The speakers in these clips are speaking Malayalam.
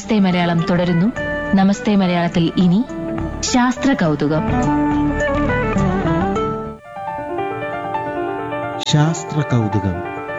നമസ്തേ മലയാളം തുടരുന്നു നമസ്തേ മലയാളത്തിൽ ഇനി ശാസ്ത്ര കൗതുകം ശാസ്ത്ര കൗതുകം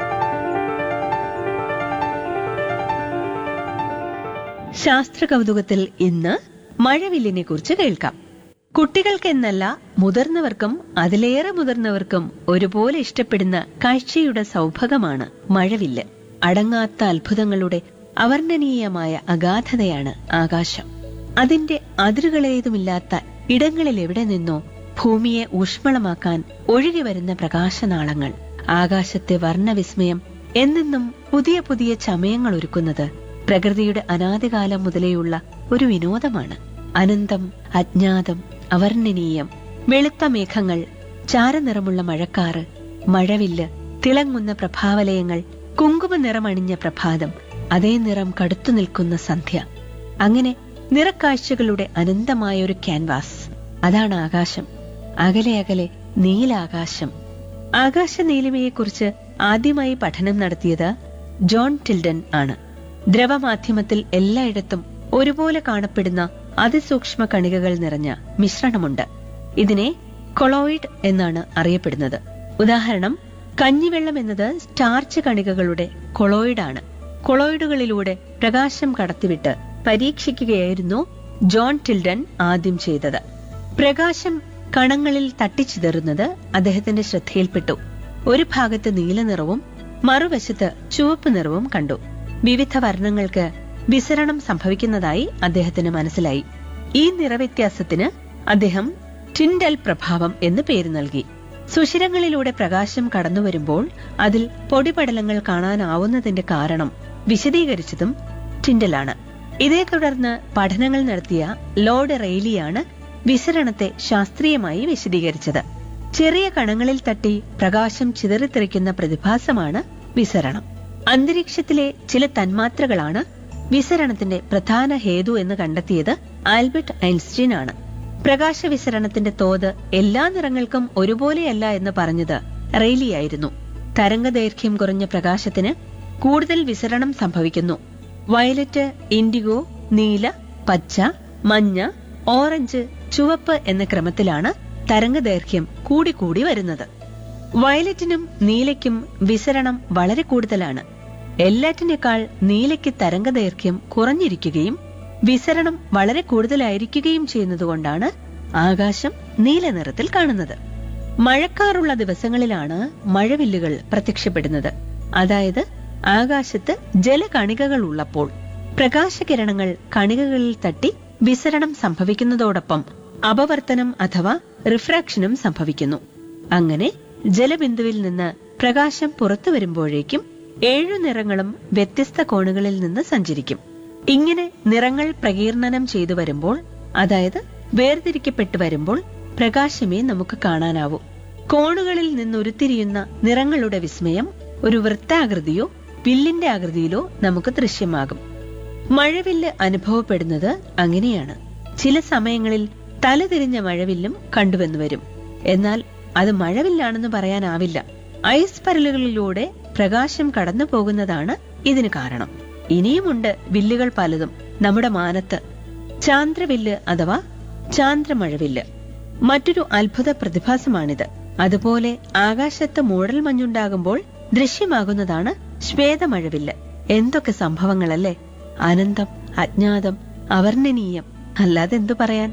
ശാസ്ത്ര കൗതുകത്തിൽ ഇന്ന് മഴവില്ലിനെ കുറിച്ച് കേൾക്കാം കുട്ടികൾക്കെന്നല്ല മുതിർന്നവർക്കും അതിലേറെ മുതിർന്നവർക്കും ഒരുപോലെ ഇഷ്ടപ്പെടുന്ന കാഴ്ചയുടെ സൗഭഗമാണ് മഴവില്ല് അടങ്ങാത്ത അത്ഭുതങ്ങളുടെ അവർണ്ണനീയമായ അഗാധതയാണ് ആകാശം അതിന്റെ അതിരുകളേതുമില്ലാത്ത ഇടങ്ങളിൽ എവിടെ നിന്നോ ഭൂമിയെ ഊഷ്മളമാക്കാൻ ഒഴുകി വരുന്ന പ്രകാശനാളങ്ങൾ ആകാശത്തെ വർണ്ണവിസ്മയം എന്നെന്നും പുതിയ പുതിയ ചമയങ്ങൾ ഒരുക്കുന്നത് പ്രകൃതിയുടെ അനാദികാലം മുതലേയുള്ള ഒരു വിനോദമാണ് അനന്തം അജ്ഞാതം അവർണ്ണനീയം വെളുത്ത മേഘങ്ങൾ ചാരനിറമുള്ള മഴക്കാറ് മഴവില്ല് തിളങ്ങുന്ന പ്രഭാവലയങ്ങൾ കുങ്കുമ നിറമണിഞ്ഞ പ്രഭാതം അതേ നിറം കടുത്തു നിൽക്കുന്ന സന്ധ്യ അങ്ങനെ നിറക്കാഴ്ചകളുടെ അനന്തമായ ഒരു ക്യാൻവാസ് അതാണ് ആകാശം അകലെ അകലെ നീലാകാശം ആകാശ നീലിമയെക്കുറിച്ച് ആദ്യമായി പഠനം നടത്തിയത് ജോൺ ടിൽഡൻ ആണ് ദ്രവമാധ്യമത്തിൽ എല്ലായിടത്തും ഒരുപോലെ കാണപ്പെടുന്ന അതിസൂക്ഷ്മ കണികകൾ നിറഞ്ഞ മിശ്രണമുണ്ട് ഇതിനെ കൊളോയിഡ് എന്നാണ് അറിയപ്പെടുന്നത് ഉദാഹരണം കഞ്ഞിവെള്ളം എന്നത് സ്റ്റാർച്ച് കണികകളുടെ കൊളോയിഡാണ് കൊളോയിഡുകളിലൂടെ പ്രകാശം കടത്തിവിട്ട് പരീക്ഷിക്കുകയായിരുന്നു ജോൺ ടിൽഡൻ ആദ്യം ചെയ്തത് പ്രകാശം കണങ്ങളിൽ തട്ടിച്ചിതറുന്നത് അദ്ദേഹത്തിന്റെ ശ്രദ്ധയിൽപ്പെട്ടു ഒരു ഭാഗത്ത് നീല നിറവും മറുവശത്ത് ചുവപ്പ് നിറവും കണ്ടു വിവിധ വർണ്ണങ്ങൾക്ക് വിസരണം സംഭവിക്കുന്നതായി അദ്ദേഹത്തിന് മനസ്സിലായി ഈ നിറവ്യത്യാസത്തിന് അദ്ദേഹം ടിൻഡൽ പ്രഭാവം എന്ന് പേര് നൽകി സുഷിരങ്ങളിലൂടെ പ്രകാശം കടന്നുവരുമ്പോൾ അതിൽ പൊടിപടലങ്ങൾ കാണാനാവുന്നതിന്റെ കാരണം വിശദീകരിച്ചതും ടിൻഡലാണ് ഇതേ തുടർന്ന് പഠനങ്ങൾ നടത്തിയ ലോർഡ് റെയ്ലിയാണ് വിസരണത്തെ ശാസ്ത്രീയമായി വിശദീകരിച്ചത് ചെറിയ കണങ്ങളിൽ തട്ടി പ്രകാശം ചിതറിത്തെറിക്കുന്ന പ്രതിഭാസമാണ് വിസരണം അന്തരീക്ഷത്തിലെ ചില തന്മാത്രകളാണ് വിസരണത്തിന്റെ പ്രധാന ഹേതു എന്ന് കണ്ടെത്തിയത് ആൽബർട്ട് ഐൻസ്റ്റീൻ ആണ് പ്രകാശ വിസരണത്തിന്റെ തോത് എല്ലാ നിറങ്ങൾക്കും ഒരുപോലെയല്ല എന്ന് പറഞ്ഞത് റെയ്ലിയായിരുന്നു തരംഗദൈർഘ്യം കുറഞ്ഞ പ്രകാശത്തിന് കൂടുതൽ വിസരണം സംഭവിക്കുന്നു വയലറ്റ് ഇൻഡിഗോ നീല പച്ച മഞ്ഞ ഓറഞ്ച് ചുവപ്പ് എന്ന ക്രമത്തിലാണ് തരംഗദൈർഘ്യം കൂടിക്കൂടി വരുന്നത് വയലറ്റിനും നീലയ്ക്കും വിസരണം വളരെ കൂടുതലാണ് എല്ലാറ്റിനേക്കാൾ നീലയ്ക്ക് തരംഗദൈർഘ്യം കുറഞ്ഞിരിക്കുകയും വിസരണം വളരെ കൂടുതലായിരിക്കുകയും ചെയ്യുന്നതുകൊണ്ടാണ് ആകാശം നീല നിറത്തിൽ കാണുന്നത് മഴക്കാറുള്ള ദിവസങ്ങളിലാണ് മഴവില്ലുകൾ പ്രത്യക്ഷപ്പെടുന്നത് അതായത് ആകാശത്ത് ജലകണികകൾ ഉള്ളപ്പോൾ പ്രകാശകിരണങ്ങൾ കണികകളിൽ തട്ടി വിസരണം സംഭവിക്കുന്നതോടൊപ്പം അപവർത്തനം അഥവാ റിഫ്രാക്ഷനും സംഭവിക്കുന്നു അങ്ങനെ ജലബിന്ദുവിൽ നിന്ന് പ്രകാശം പുറത്തു വരുമ്പോഴേക്കും ഏഴു നിറങ്ങളും വ്യത്യസ്ത കോണുകളിൽ നിന്ന് സഞ്ചരിക്കും ഇങ്ങനെ നിറങ്ങൾ പ്രകീർണനം ചെയ്തു വരുമ്പോൾ അതായത് വേർതിരിക്കപ്പെട്ടു വരുമ്പോൾ പ്രകാശമേ നമുക്ക് കാണാനാവൂ കോണുകളിൽ നിന്നുരുത്തിരിയുന്ന നിറങ്ങളുടെ വിസ്മയം ഒരു വൃത്താകൃതിയോ വില്ലിന്റെ ആകൃതിയിലോ നമുക്ക് ദൃശ്യമാകും മഴവില്ല് അനുഭവപ്പെടുന്നത് അങ്ങനെയാണ് ചില സമയങ്ങളിൽ തലതിരിഞ്ഞ മഴവില്ലും കണ്ടുവന്നു വരും എന്നാൽ അത് മഴവില്ലാണെന്ന് പറയാനാവില്ല ഐസ് പരലുകളിലൂടെ പ്രകാശം കടന്നു പോകുന്നതാണ് ഇതിന് കാരണം ഇനിയുമുണ്ട് വില്ലുകൾ പലതും നമ്മുടെ മാനത്ത് ചാന്ദ്രവില്ല് അഥവാ ചാന്ദ്രമഴവില്ല് മറ്റൊരു അത്ഭുത പ്രതിഭാസമാണിത് അതുപോലെ ആകാശത്ത് മൂടൽ മഞ്ഞുണ്ടാകുമ്പോൾ ദൃശ്യമാകുന്നതാണ് ശ്വേതമഴവില്ല് എന്തൊക്കെ സംഭവങ്ങളല്ലേ അനന്തം അജ്ഞാതം അവർണ്ണനീയം അല്ലാതെ എന്തു പറയാൻ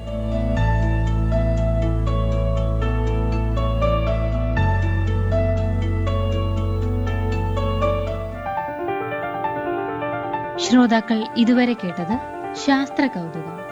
ശ്രോതാക്കൾ ഇതുവരെ കേട്ടത് ശാസ്ത്ര കൗതുകം